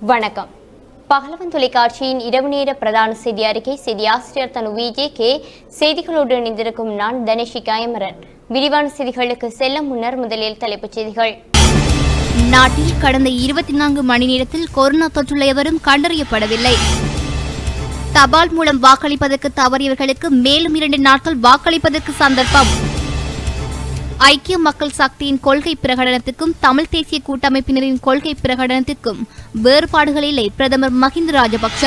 வணக்கம் பகலவன் தொலைக்காட்சியின் இரவு நேர பிரதான செய்தி அறிக்கை செய்தி ஆசிரியர் தனு விஜே கே செய்திகளோடு இணைந்திருக்கும் நான் தனேஷிகா எமரன் விரிவான செய்திகளுக்கு செல்ல முன்னர் முதலில் தலைப்புச் செய்திகள் நாட்டில் கடந்த இருபத்தி நான்கு மணி நேரத்தில் கொரோனா தொற்றுள்ள எவரும் கண்டறியப்படவில்லை தபால் மூலம் வாக்களிப்பதற்கு தவறியவர்களுக்கு மேலும் இரண்டு நாட்கள் வாக்களிப்பதற்கு சந்தர்ப்பம் ஐக்கிய மக்கள் சக்தியின் கொள்கை பிரகடனத்துக்கும் தமிழ் தேசிய கூட்டமைப்பினரின் கொள்கை பிரகடனத்துக்கும் வேறுபாடுகள் இல்லை பிரதமர் மஹிந்த ராஜபக்ஷ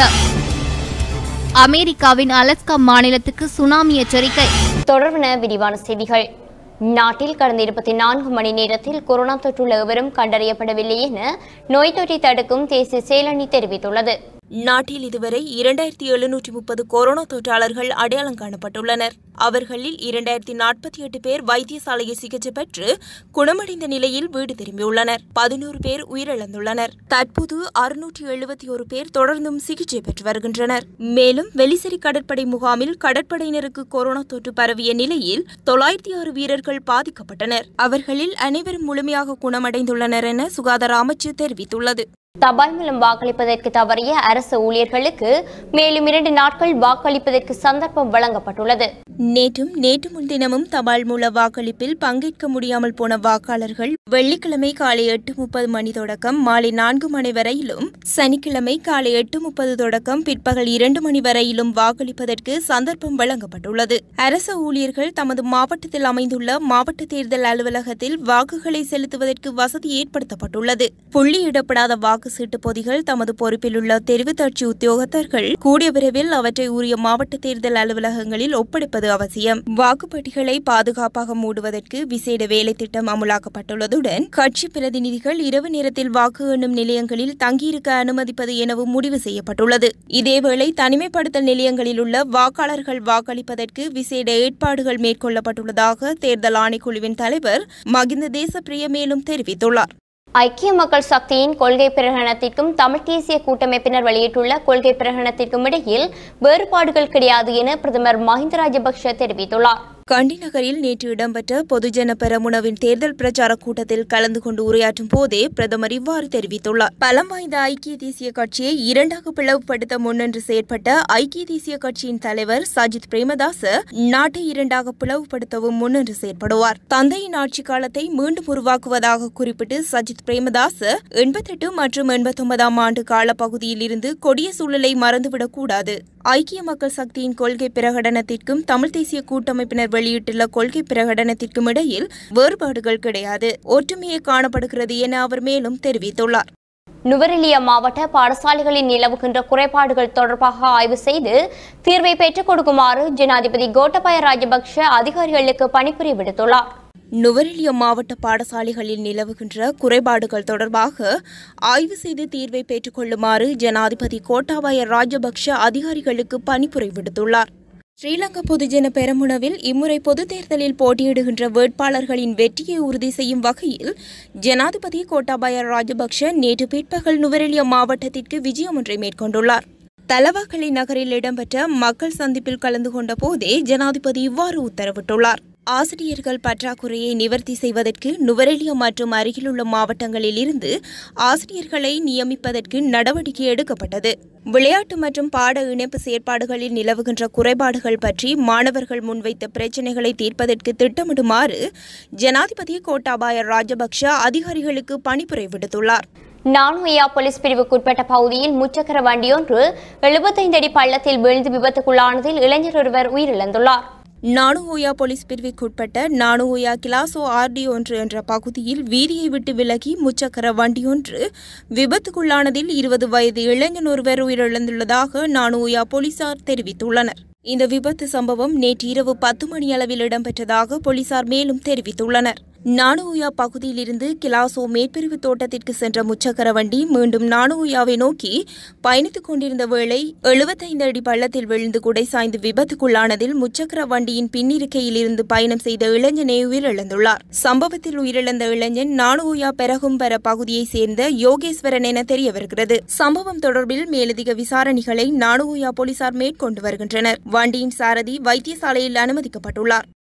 அமெரிக்காவின் அலஸ்கா மாநிலத்துக்கு சுனாமி எச்சரிக்கை தொடர்பன விரிவான செய்திகள் நாட்டில் கடந்த இருபத்தி நான்கு மணி நேரத்தில் கொரோனா தொற்றுள்ள எவரும் கண்டறியப்படவில்லை என நோய் தொற்றை தடுக்கும் தேசிய செயலணி தெரிவித்துள்ளது நாட்டில் இதுவரை இரண்டாயிரத்தி எழுநூற்றி முப்பது கொரோனா தொற்றாளர்கள் அடையாளம் காணப்பட்டுள்ளனர் அவர்களில் இரண்டாயிரத்தி நாற்பத்தி எட்டு பேர் வைத்தியசாலையில் சிகிச்சை பெற்று குணமடைந்த நிலையில் வீடு திரும்பியுள்ளனர் பதினோரு பேர் உயிரிழந்துள்ளனர் தற்போது அறுநூற்றி எழுபத்தி ஒரு பேர் தொடர்ந்தும் சிகிச்சை பெற்று வருகின்றனர் மேலும் வெலிசரி கடற்படை முகாமில் கடற்படையினருக்கு கொரோனா தொற்று பரவிய நிலையில் தொள்ளாயிரத்தி ஆறு வீரர்கள் பாதிக்கப்பட்டனர் அவர்களில் அனைவரும் முழுமையாக குணமடைந்துள்ளனர் என சுகாதார அமைச்சு தெரிவித்துள்ளது தபால் மூலம் வாக்களிப்பதற்கு தவறிய அரசு ஊழியர்களுக்கு மேலும் இரண்டு நாட்கள் வாக்களிப்பதற்கு சந்தர்ப்பம் வழங்கப்பட்டுள்ளது நேற்றும் நேற்று முன்தினமும் தபால் மூல வாக்களிப்பில் பங்கேற்க முடியாமல் போன வாக்காளர்கள் வெள்ளிக்கிழமை காலை எட்டு முப்பது மணி தொடக்கம் மாலை நான்கு மணி வரையிலும் சனிக்கிழமை காலை எட்டு முப்பது தொடக்கம் பிற்பகல் இரண்டு மணி வரையிலும் வாக்களிப்பதற்கு சந்தர்ப்பம் வழங்கப்பட்டுள்ளது அரசு ஊழியர்கள் தமது மாவட்டத்தில் அமைந்துள்ள மாவட்ட தேர்தல் அலுவலகத்தில் வாக்குகளை செலுத்துவதற்கு வசதி ஏற்படுத்தப்பட்டுள்ளது புள்ளியிடப்படாத வாக்கு சீட்டு பொதிகள் தமது பொறுப்பில் உள்ள தெரிவுத்தாட்சி உத்தியோகத்தர்கள் கூடிய விரைவில் அவற்றை உரிய மாவட்ட தேர்தல் அலுவலகங்களில் ஒப்படைப்பது அவசியம் வாக்குப்பெட்டிகளை பாதுகாப்பாக மூடுவதற்கு விசேட வேலை திட்டம் அமுலாக்கப்பட்டுள்ளதுடன் கட்சி பிரதிநிதிகள் இரவு நேரத்தில் வாக்கு எண்ணும் நிலையங்களில் தங்கியிருக்க அனுமதிப்பது எனவும் முடிவு செய்யப்பட்டுள்ளது இதேவேளை தனிமைப்படுத்தல் நிலையங்களில் உள்ள வாக்காளர்கள் வாக்களிப்பதற்கு விசேட ஏற்பாடுகள் மேற்கொள்ளப்பட்டுள்ளதாக தேர்தல் ஆணைக்குழுவின் தலைவர் மகிந்த தேசப்பிரிய மேலும் தெரிவித்துள்ளார் ஐக்கிய மக்கள் சக்தியின் கொள்கை பிரகடனத்திற்கும் தமிழ் தேசிய கூட்டமைப்பினர் வெளியிட்டுள்ள கொள்கை பிரகடனத்திற்கும் இடையில் வேறுபாடுகள் கிடையாது என பிரதமர் மஹிந்த ராஜபக்ஷ தெரிவித்துள்ளார் கண்டி நகரில் நேற்று இடம்பெற்ற பொதுஜன பெரமுனவின் தேர்தல் பிரச்சார கூட்டத்தில் கலந்து கொண்டு உரையாற்றும் போதே பிரதமர் இவ்வாறு தெரிவித்துள்ளார் பலம் வாய்ந்த ஐக்கிய தேசிய கட்சியை இரண்டாக பிளவுபடுத்த முன்னின்று செயற்பட்ட ஐக்கிய தேசிய கட்சியின் தலைவர் சஜித் பிரேமதாச நாட்டை இரண்டாக பிளவுபடுத்தவும் முன்னின்று செயற்படுவார் தந்தையின் ஆட்சி காலத்தை மீண்டும் உருவாக்குவதாக குறிப்பிட்டு சஜித் பிரேமதாச எண்பத்தெட்டு மற்றும் எண்பத்தொன்பதாம் ஆண்டு காலப்பகுதியில் இருந்து கொடிய சூழலை மறந்துவிடக் கூடாது ஐக்கிய மக்கள் சக்தியின் கொள்கை பிரகடனத்திற்கும் தமிழ் தேசிய கூட்டமைப்பினர் வெளியிட்டுள்ள கொள்கை பிரகடனத்திற்கும் இடையில் வேறுபாடுகள் கிடையாது ஒற்றுமையே காணப்படுகிறது என அவர் மேலும் தெரிவித்துள்ளார் நுவரெலியா மாவட்ட பாடசாலைகளில் நிலவுகின்ற குறைபாடுகள் தொடர்பாக ஆய்வு செய்து தீர்வை பெற்றுக் கொடுக்குமாறு ஜனாதிபதி கோட்டபாய ராஜபக்ஷ அதிகாரிகளுக்கு பணிபுரிய விடுத்துள்ளார் நுவரெலியா மாவட்ட பாடசாலைகளில் நிலவுகின்ற குறைபாடுகள் தொடர்பாக ஆய்வு செய்து தீர்வை பெற்றுக்கொள்ளுமாறு ஜனாதிபதி கோட்டாபாய ராஜபக்ஷ அதிகாரிகளுக்கு பணிப்புரை விடுத்துள்ளார் ஸ்ரீலங்கா பொதுஜன பெரமுனவில் இம்முறை பொதுத் தேர்தலில் போட்டியிடுகின்ற வேட்பாளர்களின் வெற்றியை உறுதி செய்யும் வகையில் ஜனாதிபதி கோட்டாபாய ராஜபக்ஷ நேற்று பிற்பகல் நுவரெலியா மாவட்டத்திற்கு விஜயம் ஒன்றை மேற்கொண்டுள்ளார் தலவாக்கலை நகரில் இடம்பெற்ற மக்கள் சந்திப்பில் கலந்து கொண்ட போதே ஜனாதிபதி இவ்வாறு உத்தரவிட்டுள்ளார் ஆசிரியர்கள் பற்றாக்குறையை நிவர்த்தி செய்வதற்கு நுவரெலியா மற்றும் அருகிலுள்ள மாவட்டங்களில் இருந்து ஆசிரியர்களை நியமிப்பதற்கு நடவடிக்கை எடுக்கப்பட்டது விளையாட்டு மற்றும் பாட இணைப்பு செயற்பாடுகளில் நிலவுகின்ற குறைபாடுகள் பற்றி மாணவர்கள் முன்வைத்த பிரச்சினைகளை தீர்ப்பதற்கு திட்டமிடுமாறு ஜனாதிபதி கோட்டாபாய ராஜபக்ஷ அதிகாரிகளுக்கு பணிப்புரை விடுத்துள்ளார் நானுயா போலீஸ் பிரிவுக்குட்பட்ட பகுதியில் முச்சக்கர வண்டியொன்று எழுபத்தைந்து அடி பள்ளத்தில் வீழ்ந்து விபத்துக்குள்ளானதில் இளைஞர் ஒருவர் உயிரிழந்துள்ளார் நானுஓயா போலீஸ் பிரிவுக்குட்பட்ட நானுஓயா கிளாசோ ஆர்டி ஒன்று என்ற பகுதியில் வீதியை விட்டு விலகி முச்சக்கர வண்டியொன்று விபத்துக்குள்ளானதில் இருபது வயது இளைஞன் ஒருவர் உயிரிழந்துள்ளதாக நானுஓயா போலீசார் தெரிவித்துள்ளனர் இந்த விபத்து சம்பவம் நேற்று இரவு பத்து மணி அளவில் இடம்பெற்றதாக போலீசார் மேலும் தெரிவித்துள்ளனர் நானுயா பகுதியிலிருந்து கிலாசோ மேற்பிரிவு தோட்டத்திற்கு சென்ற முச்சக்கர வண்டி மீண்டும் நானுயாவை நோக்கி பயணித்துக் கொண்டிருந்த வேளை எழுபத்தைந்து அடி பள்ளத்தில் விழுந்து குடை சாய்ந்து விபத்துக்குள்ளானதில் முச்சக்கர வண்டியின் பின்னிருக்கையில் இருந்து பயணம் செய்த இளைஞனே உயிரிழந்துள்ளார் சம்பவத்தில் உயிரிழந்த இளைஞன் நானுயா பெரகும்பர பகுதியைச் சேர்ந்த யோகேஸ்வரன் என தெரிய வருகிறது சம்பவம் தொடர்பில் மேலதிக விசாரணைகளை நானுயா போலீசார் மேற்கொண்டு வருகின்றனர் வண்டியின் சாரதி வைத்தியசாலையில் அனுமதிக்கப்பட்டுள்ளார்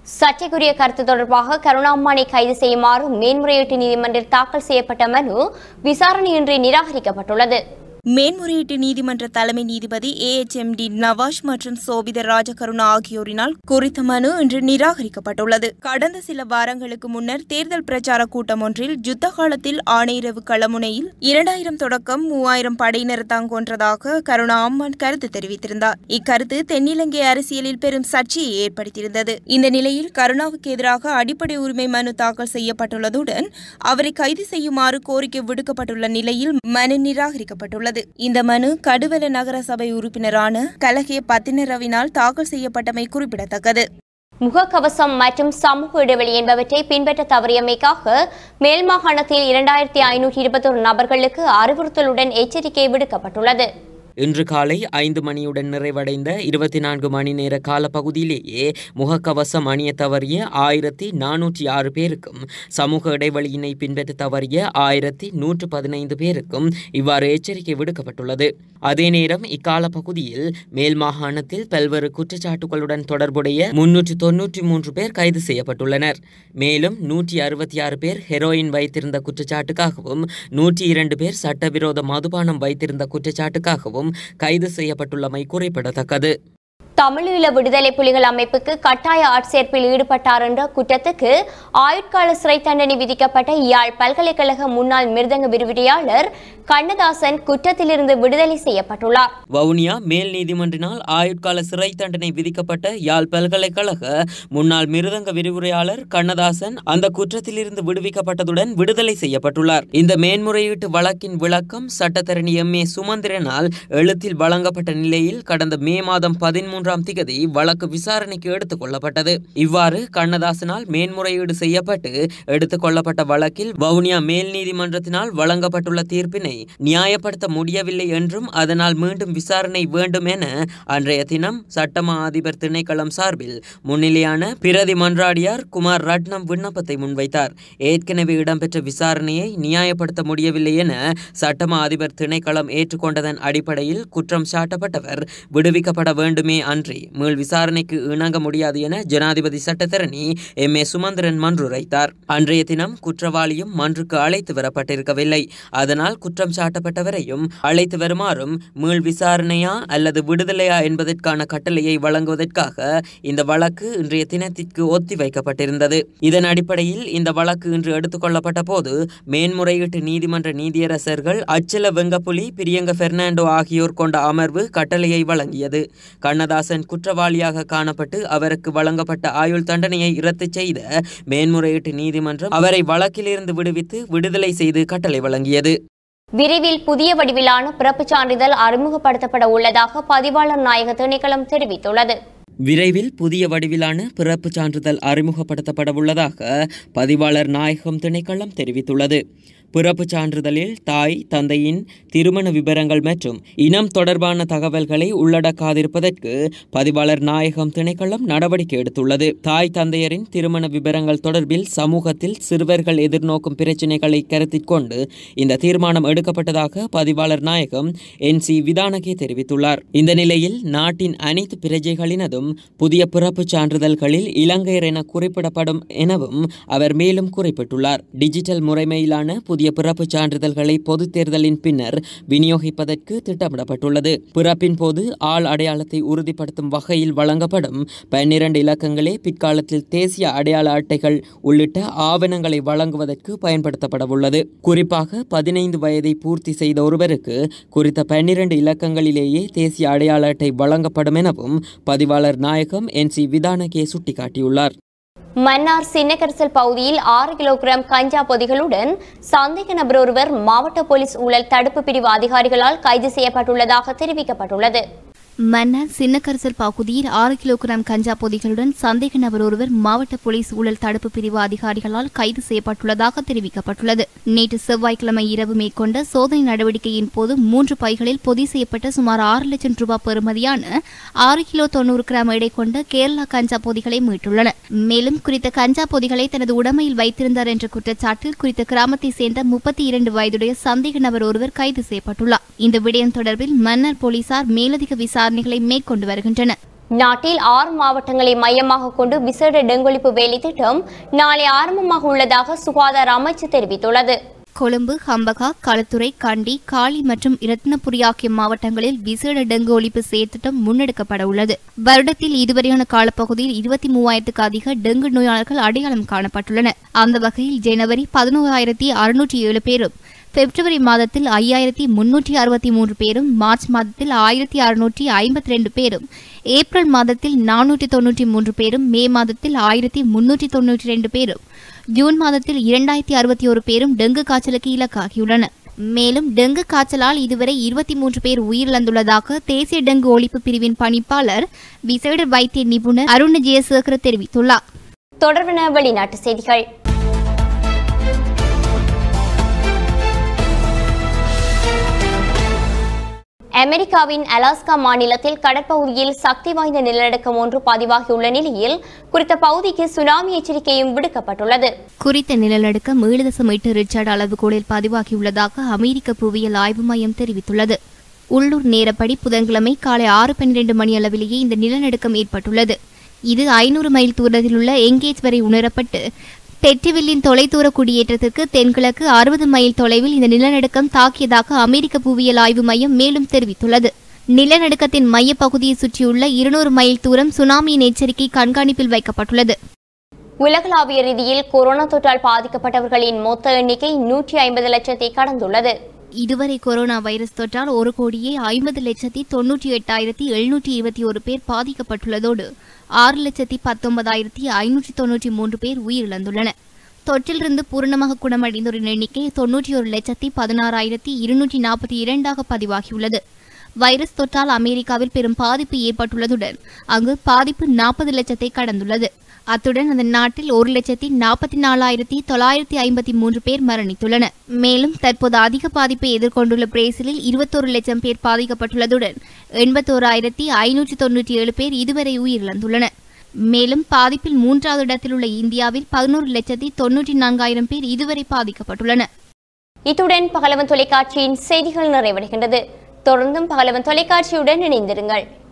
சர்ச்சைக்குரிய கருத்து தொடர்பாக கருணாம்மானை கைது செய்யுமாறு மேன்முறையீட்டு நீதிமன்றில் தாக்கல் செய்யப்பட்ட மனு விசாரணையின்றி நிராகரிக்கப்பட்டுள்ளது மேன்முறையீட்டு நீதிமன்ற தலைமை நீதிபதி ஏஎச்எம்டி நவாஷ் மற்றும் சோபித ராஜகருணா ஆகியோரினால் குறித்த மனு இன்று நிராகரிக்கப்பட்டுள்ளது கடந்த சில வாரங்களுக்கு முன்னர் தேர்தல் பிரச்சார கூட்டம் ஒன்றில் யுத்த காலத்தில் ஆணையிரவு களமுனையில் இரண்டாயிரம் தொடக்கம் மூவாயிரம் படையினர் தாங்கொன்றதாக கருணா அம்மான் கருத்து தெரிவித்திருந்தார் இக்கருத்து தென்னிலங்கை அரசியலில் பெரும் சர்ச்சையை ஏற்படுத்தியிருந்தது இந்த நிலையில் கருணாவுக்கு எதிராக அடிப்படை உரிமை மனு தாக்கல் செய்யப்பட்டுள்ளதுடன் அவரை கைது செய்யுமாறு கோரிக்கை விடுக்கப்பட்டுள்ள நிலையில் மனு நிராகரிக்கப்பட்டுள்ளது இந்த மனு கடுவல நகர சபை உறுப்பினரான கலகே பத்தினரவினால் தாக்கல் செய்யப்பட்டமை குறிப்பிடத்தக்கது முகக்கவசம் மற்றும் சமூக இடைவெளி என்பவற்றை பின்பற்ற தவறியமைக்காக மேல் மாகாணத்தில் இரண்டாயிரத்தி ஐநூற்றி இருபத்தொரு நபர்களுக்கு அறிவுறுத்தலுடன் எச்சரிக்கை விடுக்கப்பட்டுள்ளது இன்று காலை ஐந்து மணியுடன் நிறைவடைந்த இருபத்தி நான்கு மணி நேர காலப்பகுதியிலேயே முகக்கவசம் அணிய தவறிய ஆயிரத்தி நானூற்றி ஆறு பேருக்கும் சமூக இடைவெளியினை பின்பற்ற தவறிய ஆயிரத்தி நூற்று பதினைந்து பேருக்கும் இவ்வாறு எச்சரிக்கை விடுக்கப்பட்டுள்ளது அதே நேரம் இக்கால பகுதியில் மேல் மாகாணத்தில் பல்வேறு குற்றச்சாட்டுகளுடன் தொடர்புடைய முன்னூற்று தொன்னூற்றி மூன்று பேர் கைது செய்யப்பட்டுள்ளனர் மேலும் நூற்றி அறுபத்தி ஆறு பேர் ஹெரோயின் வைத்திருந்த குற்றச்சாட்டுக்காகவும் நூற்றி இரண்டு பேர் சட்டவிரோத மதுபானம் வைத்திருந்த குற்றச்சாட்டுக்காகவும் கைது செய்யப்பட்டுள்ளமை குறிப்பிடத்தக்கது தமிழீழ விடுதலை புலிகள் அமைப்புக்கு கட்டாய ஆட்சேர்ப்பில் ஈடுபட்டார் என்ற குற்றத்துக்கு ஆயுட்கால சிறை தண்டனை விதிக்கப்பட்ட யாழ் பல்கலைக்கழக முன்னாள் மிருதங்க விரிவுரையாளர் கண்ணதாசன் குற்றத்திலிருந்து விடுதலை செய்யப்பட்டுள்ளார் வவுனியா மேல் நீதிமன்றினால் ஆயுட்கால சிறை தண்டனை விதிக்கப்பட்ட யாழ் பல்கலைக்கழக முன்னாள் மிருதங்க விரிவுரையாளர் கண்ணதாசன் அந்த குற்றத்திலிருந்து விடுவிக்கப்பட்டதுடன் விடுதலை செய்யப்பட்டுள்ளார் இந்த மேன்முறையீட்டு வழக்கின் விளக்கம் சட்டத்தரணி எம் ஏ சுமந்திரனால் எழுத்தில் வழங்கப்பட்ட நிலையில் கடந்த மே மாதம் பதிமூன்றாம் திகதி வழக்கு விசாரணைக்கு எடுத்துக் கொள்ளப்பட்டது இவ்வாறு கண்ணதாசனால் மேன்முறையீடு செய்யப்பட்டு எடுத்துக் கொள்ளப்பட்ட வழக்கில் வவுனியா மேல் நீதிமன்றத்தினால் வழங்கப்பட்டுள்ள தீர்ப்பினை நியாயப்படுத்த முடியவில்லை என்றும் அதனால் மீண்டும் விசாரணை வேண்டும் என அன்றைய தினம் சட்டமா அதிபர் திணைக்களம் சார்பில் முன்னிலையான பிரதி மன்றாடியார் குமார் ரட்னம் விண்ணப்பத்தை முன்வைத்தார் ஏற்கனவே இடம்பெற்ற விசாரணையை நியாயப்படுத்த முடியவில்லை என சட்டமா அதிபர் திணைக்களம் ஏற்றுக்கொண்டதன் அடிப்படையில் குற்றம் சாட்டப்பட்டவர் விடுவிக்கப்பட வேண்டுமே அன்றி மீள் விசாரணைக்கு இணங்க முடியாது என ஜனாதிபதி சட்டத்தரணி எம் ஏ சுமந்திரன் மன்றுரைத்தார் அன்றைய தினம் குற்றவாளியும் மன்றுக்கு அழைத்து வரப்பட்டிருக்கவில்லை அதனால் குற்றம் சாட்டப்பட்டவரையும் அழைத்து வருமாறும் மீள் விசாரணையா அல்லது விடுதலையா என்பதற்கான கட்டளையை வழங்குவதற்காக இந்த வழக்கு இன்றைய தினத்திற்கு ஒத்தி வைக்கப்பட்டிருந்தது இதன் அடிப்படையில் இந்த வழக்கு இன்று எடுத்துக்கொள்ளப்பட்ட போது மேன்முறையீட்டு நீதிமன்ற நீதியரசர்கள் அச்சல வெங்கப்புலி பிரியங்க பெர்னாண்டோ ஆகியோர் கொண்ட அமர்வு கட்டளையை வழங்கியது கண்ணதாசன் குற்றவாளியாக காணப்பட்டு அவருக்கு வழங்கப்பட்ட ஆயுள் தண்டனையை ரத்து செய்த மேன்முறையீட்டு நீதிமன்றம் அவரை வழக்கிலிருந்து விடுவித்து விடுதலை செய்து கட்டளை வழங்கியது விரைவில் புதிய வடிவிலான பிறப்புச் சான்றிதழ் அறிமுகப்படுத்தப்பட உள்ளதாக பதிவாளர் நாயக திணைக்களம் தெரிவித்துள்ளது விரைவில் புதிய வடிவிலான பிறப்புச் சான்றிதழ் அறிமுகப்படுத்தப்பட உள்ளதாக பதிவாளர் நாயகம் திணைக்களம் தெரிவித்துள்ளது பிறப்புச் சான்றிதழில் தாய் தந்தையின் திருமண விவரங்கள் மற்றும் இனம் தொடர்பான தகவல்களை உள்ளடக்காதிருப்பதற்கு பதிவாளர் நாயகம் திணைக்களம் நடவடிக்கை எடுத்துள்ளது தாய் தந்தையரின் திருமண விவரங்கள் தொடர்பில் சமூகத்தில் சிறுவர்கள் எதிர்நோக்கும் பிரச்சினைகளை கருத்தில் கொண்டு இந்த தீர்மானம் எடுக்கப்பட்டதாக பதிவாளர் நாயகம் என் சி விதானகே தெரிவித்துள்ளார் இந்த நிலையில் நாட்டின் அனைத்து பிரஜைகளினதும் புதிய பிறப்புச் சான்றிதழ்களில் இலங்கையர் என குறிப்பிடப்படும் எனவும் அவர் மேலும் குறிப்பிட்டுள்ளார் டிஜிட்டல் முறைமையிலான புதிய பிறப்புச் சான்றிதழ்களை பொதுத் தேர்தலின் பின்னர் விநியோகிப்பதற்கு திட்டமிடப்பட்டுள்ளது பிறப்பின் போது ஆள் அடையாளத்தை உறுதிப்படுத்தும் வகையில் வழங்கப்படும் பன்னிரண்டு இலக்கங்களே பிற்காலத்தில் தேசிய அடையாள அட்டைகள் உள்ளிட்ட ஆவணங்களை வழங்குவதற்கு பயன்படுத்தப்படவுள்ளது குறிப்பாக பதினைந்து வயதை பூர்த்தி செய்த ஒருவருக்கு குறித்த பன்னிரண்டு இலக்கங்களிலேயே தேசிய அடையாள அட்டை வழங்கப்படும் எனவும் பதிவாளர் நாயகம் என் சி விதானகே சுட்டிக்காட்டியுள்ளார் மன்னார் சின்னக்கரிசல் பகுதியில் ஆறு கிலோகிராம் கஞ்சா பொதிகளுடன் சந்தேக நபர் ஒருவர் மாவட்ட போலீஸ் ஊழல் தடுப்பு பிரிவு அதிகாரிகளால் கைது செய்யப்பட்டுள்ளதாக தெரிவிக்கப்பட்டுள்ளது மன்னார் சின்னக்கரிசல் பகுதியில் ஆறு கிலோகிராம் கஞ்சா பொதிகளுடன் சந்தேக நபர் ஒருவர் மாவட்ட போலீஸ் ஊழல் தடுப்பு பிரிவு அதிகாரிகளால் கைது செய்யப்பட்டுள்ளதாக தெரிவிக்கப்பட்டுள்ளது நேற்று செவ்வாய்க்கிழமை இரவு மேற்கொண்ட சோதனை நடவடிக்கையின் போது மூன்று பைகளில் பொதி செய்யப்பட்ட சுமார் ஆறு லட்சம் ரூபாய் பெறுமதியான ஆறு கிலோ தொண்ணூறு கிராம் எடை கொண்ட கேரளா கஞ்சா பொதிகளை மீட்டுள்ளனர் மேலும் குறித்த கஞ்சா பொதிகளை தனது உடமையில் வைத்திருந்தார் என்ற குற்றச்சாட்டில் குறித்த கிராமத்தை சேர்ந்த முப்பத்தி இரண்டு வயதுடைய சந்தேக நபர் ஒருவர் கைது செய்யப்பட்டுள்ளார் இந்த விடயம் தொடர்பில் மன்னர் போலீசார் மேலதிக விசாரணைகளை மேற்கொண்டு வருகின்றனர் நாட்டில் ஆறு மாவட்டங்களை மையமாக கொண்டு விசேட டெங்கொழிப்பு வேலை திட்டம் நாளை ஆரம்பமாக உள்ளதாக சுகாதார அமைச்சு தெரிவித்துள்ளது கொழும்பு ஹம்பகா களுத்துறை கண்டி காலி மற்றும் இரத்தினபுரி ஆகிய மாவட்டங்களில் விசேட டெங்கு ஒழிப்பு செயற்திட்டம் முன்னெடுக்கப்பட உள்ளது வருடத்தில் இதுவரையான காலப்பகுதியில் இருபத்தி மூவாயிரத்துக்கு அதிக டெங்கு நோயாளர்கள் அடையாளம் காணப்பட்டுள்ளனர் அந்த வகையில் ஜனவரி பதினோராயிரத்தி அறுநூற்றி ஏழு பேரும் பிப்ரவரி மாதத்தில் ஐயாயிரத்தி முன்னூற்றி அறுபத்தி மூன்று பேரும் மார்ச் மாதத்தில் ஆயிரத்தி அறுநூற்றி ஐம்பத்தி ரெண்டு பேரும் ஏப்ரல் மாதத்தில் நானூற்றி தொன்னூற்றி மூன்று பேரும் மே மாதத்தில் ஆயிரத்தி முன்னூற்றி தொன்னூற்றி ரெண்டு பேரும் ஜூன் மாதத்தில் இரண்டாயிரத்தி அறுபத்தி ஒரு பேரும் டெங்கு காய்ச்சலுக்கு இலக்காகியுள்ளனர் மேலும் டெங்கு காய்ச்சலால் இதுவரை இருபத்தி மூன்று பேர் உயிரிழந்துள்ளதாக தேசிய டெங்கு ஒழிப்பு பிரிவின் பணிப்பாளர் விசேட வைத்திய நிபுணர் அருண் ஜெயசேகர தெரிவித்துள்ளார் தொடர்பென வெளிநாட்டு செய்திகள் அமெரிக்காவின் அலாஸ்கா மாநிலத்தில் கடற்பகுதியில் சக்தி வாய்ந்த நிலநடுக்கம் ஒன்று பதிவாகியுள்ள நிலையில் குறித்த பகுதிக்கு சுனாமி எச்சரிக்கையும் விடுக்கப்பட்டுள்ளது குறித்த நிலநடுக்கம் ஏழு தசம் எட்டு ரிச்சர்ட் அளவுகோலில் பதிவாகியுள்ளதாக அமெரிக்க புவியியல் ஆய்வு மையம் தெரிவித்துள்ளது உள்ளூர் நேரப்படி புதன்கிழமை காலை ஆறு பன்னிரண்டு மணி அளவிலேயே இந்த நிலநடுக்கம் ஏற்பட்டுள்ளது இது ஐநூறு மைல் தூரத்தில் உள்ள எங்கேஜ் வரை உணரப்பட்டு டெட்டிவில்லின் தொலைதூர குடியேற்றத்திற்கு தென்கிழக்கு அறுபது மைல் தொலைவில் இந்த நிலநடுக்கம் தாக்கியதாக அமெரிக்க புவியியல் ஆய்வு மையம் மேலும் தெரிவித்துள்ளது நிலநடுக்கத்தின் மையப்பகுதியை சுற்றியுள்ள இருநூறு மைல் தூரம் சுனாமியின் எச்சரிக்கை கண்காணிப்பில் வைக்கப்பட்டுள்ளது உலகளாவிய ரீதியில் கொரோனா தொற்றால் பாதிக்கப்பட்டவர்களின் மொத்த எண்ணிக்கை நூற்றி ஐம்பது லட்சத்தை கடந்துள்ளது இதுவரை கொரோனா வைரஸ் தொற்றால் ஒரு கோடியே ஐம்பது லட்சத்தி தொன்னூற்றி எட்டாயிரத்தி எழுநூற்றி இருபத்தி ஒரு பேர் பாதிக்கப்பட்டுள்ளதோடு ஆறு லட்சத்தி பத்தொன்பதாயிரத்தி ஐநூற்றி தொன்னூற்றி மூன்று பேர் உயிரிழந்துள்ளனர் தொற்றிலிருந்து பூரணமாக குணமடைந்தோரின் எண்ணிக்கை தொன்னூற்றி ஒரு லட்சத்தி பதினாறாயிரத்தி இருநூற்றி நாற்பத்தி இரண்டாக பதிவாகியுள்ளது வைரஸ் தொற்றால் அமெரிக்காவில் பெரும் பாதிப்பு ஏற்பட்டுள்ளதுடன் அங்கு பாதிப்பு நாற்பது லட்சத்தை கடந்துள்ளது அத்துடன் அந்த நாட்டில் ஒரு லட்சத்தி நாற்பத்தி நாலாயிரத்தி தொள்ளாயிரத்தி ஐம்பத்தி மூன்று பேர் மரணித்துள்ளனர் மேலும் தற்போது அதிக பாதிப்பை எதிர்கொண்டுள்ள பிரேசிலில் இருபத்தோரு லட்சம் பேர் பாதிக்கப்பட்டுள்ளதுடன் எண்பத்தோராயிரத்தி ஐநூற்றி தொன்னூற்றி ஏழு பேர் இதுவரை உயிரிழந்துள்ளனர் மேலும் பாதிப்பில் மூன்றாவது இடத்தில் உள்ள இந்தியாவில் பதினோரு லட்சத்தி தொன்னூற்றி நான்காயிரம் பேர் இதுவரை பாதிக்கப்பட்டுள்ளனர் இத்துடன் பகலவன் தொலைக்காட்சியின் செய்திகள் நிறைவடைகின்றது தொடர்ந்தும் பகலவன் தொலைக்காட்சியுடன் இணைந்திருங்கள்